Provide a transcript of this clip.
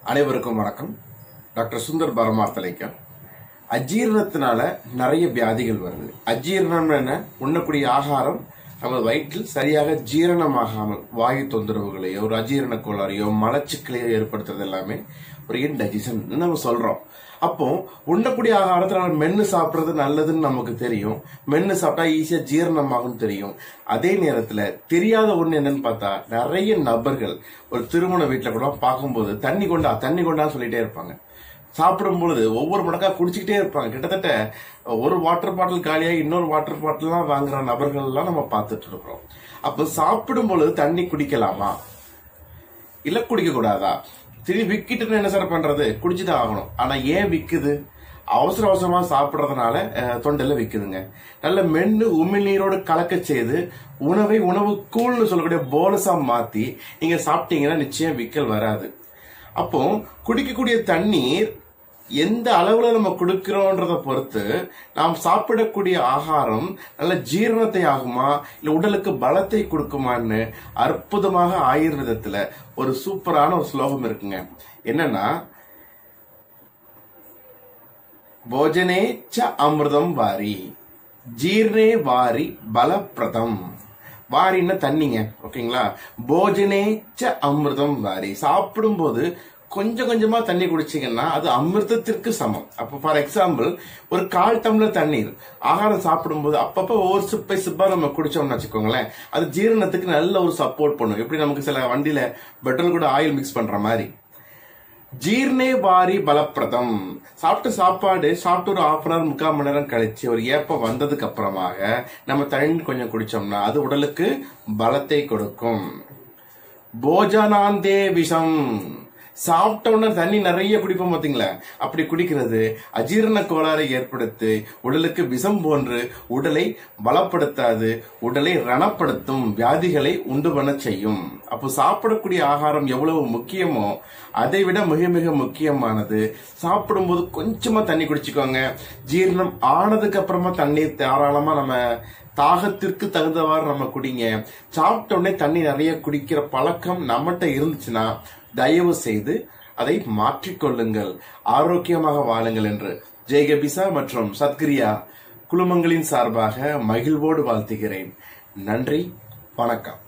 அனைவருக்கும் வணக்கம் டாக்டர் சுந்தர் பரமார்த்தலைக்கர் அஜீரணத்தினால நிறைய வியாதிகள் வருது அஜீரணம் என்ன உண்ணக்கூடிய ஆகாரம் நம்ம வயிற்றில் சரியாக ஜீரணமாகாமல் வாயு தொந்தரவுகளையோ ஒரு அஜீரண கோளாறையோ மலச்சிக்கலையோ ஏற்படுத்துறது எல்லாமே ஒரு இன்டைஜஷன் நம்ம சொல்றோம் அப்போ உண்ணக்கூடிய ஆகாரத்தை நம்ம மென்னு சாப்பிடுறது நல்லதுன்னு நமக்கு தெரியும் மென்னு சாப்பிட்டா ஈஸியா ஜீரணமாகும் தெரியும் அதே நேரத்துல தெரியாத ஒண்ணு என்னன்னு பார்த்தா நிறைய நபர்கள் ஒரு திருமண வீட்டுல கூட பார்க்கும்போது தண்ணி கொண்டா தண்ணி கொண்டான்னு சொல்லிட்டே இருப்பாங்க சாப்பிடும் பொழுது ஒவ்வொரு மடக்கா குடிச்சுக்கிட்டே இருப்பாங்க கிட்டத்தட்ட ஒரு வாட்டர் பாட்டில் காலியா இன்னொரு வாட்டர் பாட்டில்லாம் வாங்குற நபர்கள் எல்லாம் நம்ம பார்த்துட்டு இருக்கிறோம் அப்ப சாப்பிடும் பொழுது தண்ணி குடிக்கலாமா இல்ல குடிக்க கூடாதா திரும்பி விக்கிட்டு என்ன சார் பண்றது குடிச்சுதான் ஆகணும் ஆனா ஏன் விக்குது அவசர அவசரமா சாப்பிடுறதுனால அஹ், தொண்டையில விக்குதுங்க நல்ல மென்னு உமிழ்நீரோடு கலக்க செய்து உணவை உணவு கூழ்னு சொல்லக்கூடிய போனஸா மாத்தி நீங்க சாப்பிட்டீங்கன்னா நிச்சயம் விக்கல் வராது அப்போ குடிக்கக்கூடிய தண்ணீர் எந்த அளவுல நம்ம கொடுக்கிறோன்றத பொறுத்து நாம் சாப்பிடக்கூடிய ஆகாரம் நல்ல ஜீரணத்தை ஆகுமா இல்ல உடலுக்கு பலத்தை கொடுக்குமான்னு அற்புதமாக ஆயுர்வேதத்துல ஒரு சூப்பரான ஒரு ஸ்லோகம் இருக்குங்க என்னன்னா போஜனே ச அமிர்தம் வாரி ஜீர்ணே வாரி பலப்பிரதம் வாரின்னா தண்ணிங்க ஓகேங்களா போஜனே ச அமிர்தம் வாரி சாப்பிடும்போது கொஞ்சம் கொஞ்சமா தண்ணி குடிச்சீங்கன்னா அது அமிர்தத்திற்கு சமம் அப்ப ஃபார் எக்ஸாம்பிள் ஒரு கால் டம்ளர் தண்ணீர் ஆகாரம் சாப்பிடும்போது அப்பப்ப ஒவ்வொரு சிப்பை சிப்பா நம்ம குடிச்சோம்னு வச்சுக்கோங்களேன் அது ஜீரணத்துக்கு நல்ல ஒரு சப்போர்ட் பண்ணும் எப்படி நமக்கு சில வண்டியில பெட்ரோல் கூட ஆயில் மிக்ஸ் பண்ற மாதிரி ஜீர்ணே வாரி பலப்பிரதம் சாப்பிட்ட சாப்பாடு சாப்பிட்டு ஒரு ஹாஃப் அன் ஹவர் முக்கால் மணி நேரம் கழிச்சு ஒரு ஏப்பம் வந்ததுக்கு அப்புறமாக நம்ம தண்ணி கொஞ்சம் குடிச்சோம்னா அது உடலுக்கு பலத்தை கொடுக்கும் போஜனாந்தே விஷம் சாப்பிட்ட உடனே தண்ணி நிறைய குடிப்போம் பாத்தீங்களா அப்படி குடிக்கிறது அஜீரண கோளாறை ஏற்படுத்தி உடலுக்கு விஷம் போன்று உடலை பலப்படுத்தாது உடலை ரணப்படுத்தும் வியாதிகளை உண்டு பண்ண செய்யும் அப்போ சாப்பிடக்கூடிய ஆகாரம் எவ்வளவு முக்கியமோ அதை விட மிக மிக முக்கியமானது சாப்பிடும்போது கொஞ்சமா தண்ணி குடிச்சுக்கோங்க ஜீரணம் ஆனதுக்கு அப்புறமா தண்ணீர் தாராளமா நம்ம தாகத்திற்கு தகுந்தவாறு நம்ம குடிங்க சாப்பிட்ட உடனே தண்ணி நிறைய குடிக்கிற பழக்கம் நம்மகிட்ட இருந்துச்சுன்னா தயவு செய்து அதை மாற்றிக்கொள்ளுங்கள் ஆரோக்கியமாக வாழுங்கள் என்று ஜெயகபிசா மற்றும் சத்கிரியா குழுமங்களின் சார்பாக மகிழ்வோடு வாழ்த்துகிறேன் நன்றி வணக்கம்